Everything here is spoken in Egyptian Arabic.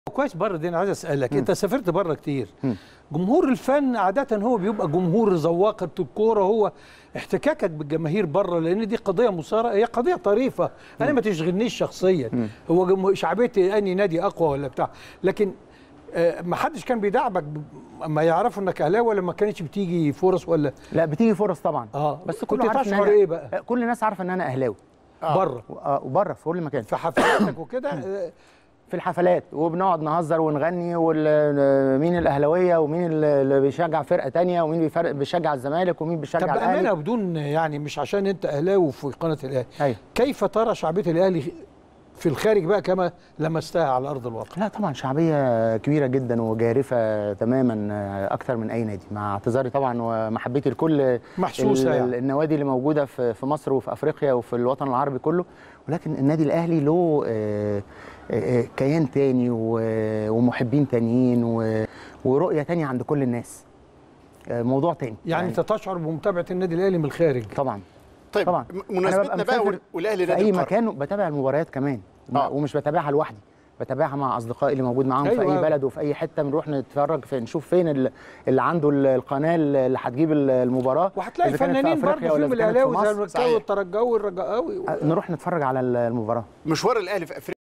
كويس بره دي انا عايز اسالك انت سافرت بره كتير مم. جمهور الفن عاده هو بيبقى جمهور ذواقه الكوره هو احتكاكك بالجماهير بره لان دي قضيه مثاره هي قضيه طريفه انا ما تشغلنيش شخصيا هو جمهور شعبيه اني نادي اقوى ولا بتاع لكن آه، ما حدش كان بيدعمك ب- اما يعرفوا انك اهلاوي ولا ما كانتش بتيجي فرص ولا لا بتيجي فرص طبعا اه بس كنت كله عارف إن تشعر أنا- ايه بقى كل الناس عارفه ان انا اهلاوي بره و- آه، وبره في كل مكان في حفلاتك وكده آه، في الحفلات وبنقعد نهزر ونغني ومين الاهلاويه ومين اللي بيشجع فرقه تانية ومين بيفرق- بيشجع الزمالك ومين طب بيشجع بامانه الاهلي بدون يعني مش عشان انت اهلاوي في قناه الاهلي ايوه كيف ترى شعبيه الاهلي في الخارج بقى كما لمستها على ارض الواقع لا طبعا شعبيه كبيره جدا وجارفه تماما آه، اكتر من اي نادي مع اعتذاري طبعا ومحبتي لكل محسوسة ال- يعني. النوادي اللي موجوده في في مصر وفي افريقيا وفي الوطن العربي كله ولكن النادي الاهلي له آه، آه، آه، كيان تاني و- ومحبين تانيين و- ورؤيه تانية عند كل الناس آه، موضوع تاني يعني انت تشعر بمتابعه النادي الاهلي من الخارج طبعا طيب طبعا م- أنا مناسبتنا ببقى بقى مسافر وال- والاهلي في نادي اي القرن. مكان بتابع المباريات كمان آه. ومش بتابعها لوحدي بتابعها مع اصدقائي اللي موجود معاهم أيوة. في اي بلد وفي اي حته بنروح نتفرج في نشوف فين ال- اللي عنده ال- القناه اللي هتجيب ال- المباراه وهتلاقي إذا كانت في فنانين أفريقيا برضه ولا فيهم إذا كانت في الاهلاوي زي مصر. المكاوي صحيح. والترجاوي والرجاوي نروح نتفرج على المباراه مشوار الاهلي في افريقيا